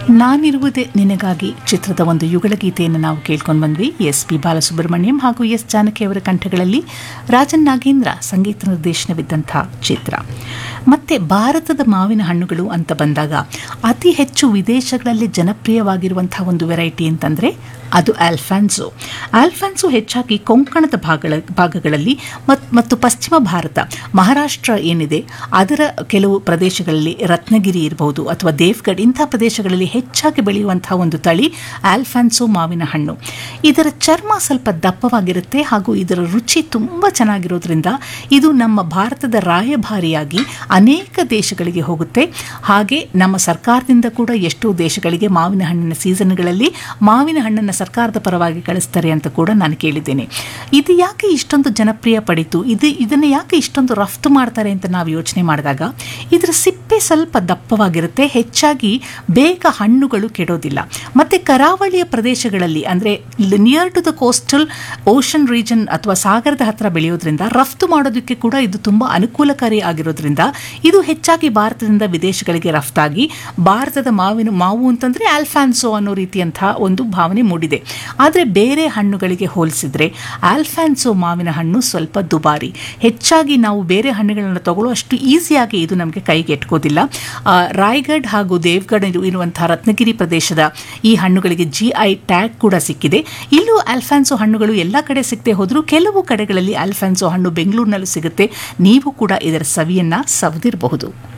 ನಾನಿರುವುದೇ ನಿನಗಾಗಿ ಚಿತ್ರದ ಒಂದು ಯುಗಳ ಗೀತೆಯನ್ನು ನಾವು ಕೇಳ್ಕೊಂಡು ಬಂದ್ವಿ ಎಸ್ ಪಿ ಬಾಲಸುಬ್ರಹ್ಮಣ್ಯಂ ಹಾಗೂ ಎಸ್ ಜಾನಕಿ ಅವರ ಕಂಠಗಳಲ್ಲಿ ರಾಜನ್ ನಾಗೇಂದ್ರ ಸಂಗೀತ ನಿರ್ದೇಶನವಿದ್ದಂಥ ಚಿತ್ರ ಮತ್ತೆ ಭಾರತದ ಮಾವಿನ ಹಣ್ಣುಗಳು ಅಂತ ಬಂದಾಗ ಅತಿ ಹೆಚ್ಚು ವಿದೇಶಗಳಲ್ಲಿ ಜನಪ್ರಿಯವಾಗಿರುವಂತಹ ಒಂದು ವೆರೈಟಿ ಅಂತಂದರೆ ಅದು ಆಲ್ಫಾನ್ಸೋ ಆಲ್ಫಾನ್ಸೋ ಹೆಚ್ಚಾಗಿ ಕೊಂಕಣದ ಭಾಗಗಳ ಭಾಗಗಳಲ್ಲಿ ಮತ್ ಮತ್ತು ಪಶ್ಚಿಮ ಭಾರತ ಮಹಾರಾಷ್ಟ್ರ ಏನಿದೆ ಅದರ ಕೆಲವು ಪ್ರದೇಶಗಳಲ್ಲಿ ರತ್ನಗಿರಿ ಇರಬಹುದು ಅಥವಾ ದೇವ್ಗಢ್ ಇಂಥ ಪ್ರದೇಶಗಳಲ್ಲಿ ಹೆಚ್ಚಾಗಿ ಬೆಳೆಯುವಂತಹ ಒಂದು ತಳಿ ಆಲ್ಫಾನ್ಸೋ ಮಾವಿನ ಹಣ್ಣು ಇದರ ಚರ್ಮ ಸ್ವಲ್ಪ ದಪ್ಪವಾಗಿರುತ್ತೆ ಹಾಗೂ ಇದರ ರುಚಿ ತುಂಬ ಚೆನ್ನಾಗಿರೋದ್ರಿಂದ ಇದು ನಮ್ಮ ಭಾರತದ ರಾಯಭಾರಿಯಾಗಿ ಅನೇಕ ದೇಶಗಳಿಗೆ ಹೋಗುತ್ತೆ ಹಾಗೆ ನಮ್ಮ ಸರ್ಕಾರದಿಂದ ಕೂಡ ಎಷ್ಟೋ ದೇಶಗಳಿಗೆ ಮಾವಿನ ಹಣ್ಣಿನ ಸೀಸನ್ಗಳಲ್ಲಿ ಮಾವಿನ ಹಣ್ಣನ್ನು ಸರ್ಕಾರದ ಪರವಾಗಿ ಕಳಿಸ್ತಾರೆ ಅಂತ ಕೂಡ ನಾನು ಕೇಳಿದ್ದೇನೆ ಇದು ಯಾಕೆ ಇಷ್ಟೊಂದು ಜನಪ್ರಿಯ ಪಡಿತು ಇದು ಇದನ್ನು ಯಾಕೆ ಇಷ್ಟೊಂದು ರಫ್ತು ಮಾಡ್ತಾರೆ ಅಂತ ನಾವು ಯೋಚನೆ ಮಾಡಿದಾಗ ಇದರ ಸಿಪ್ಪೆ ಸ್ವಲ್ಪ ದಪ್ಪವಾಗಿರುತ್ತೆ ಹೆಚ್ಚಾಗಿ ಬೇಗ ಹಣ್ಣುಗಳು ಕೆಡೋದಿಲ್ಲ ಮತ್ತು ಕರಾವಳಿಯ ಪ್ರದೇಶಗಳಲ್ಲಿ ಅಂದರೆ near to the coastal ocean region ಅಥವಾ ಸಾಗರದ ಹತ್ರ ಬೆಳೆಯೋದ್ರಿಂದ ರಫ್ತು ಮಾಡೋದಕ್ಕೆ ಕೂಡ ಇದು ತುಂಬ ಅನುಕೂಲಕಾರಿ ಆಗಿರೋದ್ರಿಂದ ಇದು ಹೆಚ್ಚಾಗಿ ಭಾರತದಿಂದ ವಿದೇಶಗಳಿಗೆ ರಫ್ತಾಗಿ ಭಾರತದ ಮಾವಿನ ಮಾವು ಅಂತಂದರೆ ಆಲ್ಫಾನ್ಸೋ ಅನ್ನೋ ರೀತಿಯಂತಹ ಒಂದು ಭಾವನೆ ಮೂಡಿದೆ ಆದರೆ ಬೇರೆ ಹಣ್ಣುಗಳಿಗೆ ಹೋಲಿಸಿದ್ರೆ ಆಲ್ಫಾನ್ಸೋ ಮಾವಿನ ಹಣ್ಣು ಸ್ವಲ್ಪ ದುಬಾರಿ ಹೆಚ್ಚಾಗಿ ನಾವು ಬೇರೆ ಹಣ್ಣುಗಳನ್ನು ತಗೊಳ್ಳೋ ಅಷ್ಟು ಈಸಿಯಾಗಿ ಇದು ನಮಗೆ ಕೈಗೆ ಎಟ್ಕೋದಿಲ್ಲ ಆ, ರಾಯ್ಗಢ್ ಹಾಗೂ ದೇವ್ಗಢ್ ಇರು- ಇರುವಂತಹ ರತ್ನಗಿರಿ ಪ್ರದೇಶದ ಈ ಹಣ್ಣುಗಳಿಗೆ ಜಿ ಐ ಟ್ಯಾಗ್ ಕೂಡ ಸಿಕ್ಕಿದೆ ಇಲ್ಲೂ ಆಲ್ಫಾನ್ಸೋ ಹಣ್ಣುಗಳು ಎಲ್ಲ ಕಡೆ ಸಿಗದೆ ಹೋದರೂ ಕೆಲವು ಕಡೆಗಳಲ್ಲಿ ಆಲ್ಫಾನ್ಸೋ ಹಣ್ಣು ಬೆಂಗಳೂರಿನಲ್ಲೂ ಸಿಗುತ್ತೆ ನೀವು ಕೂಡ ಇದರ ಸವಿಯನ್ನ ಸವದಿರಬಹುದು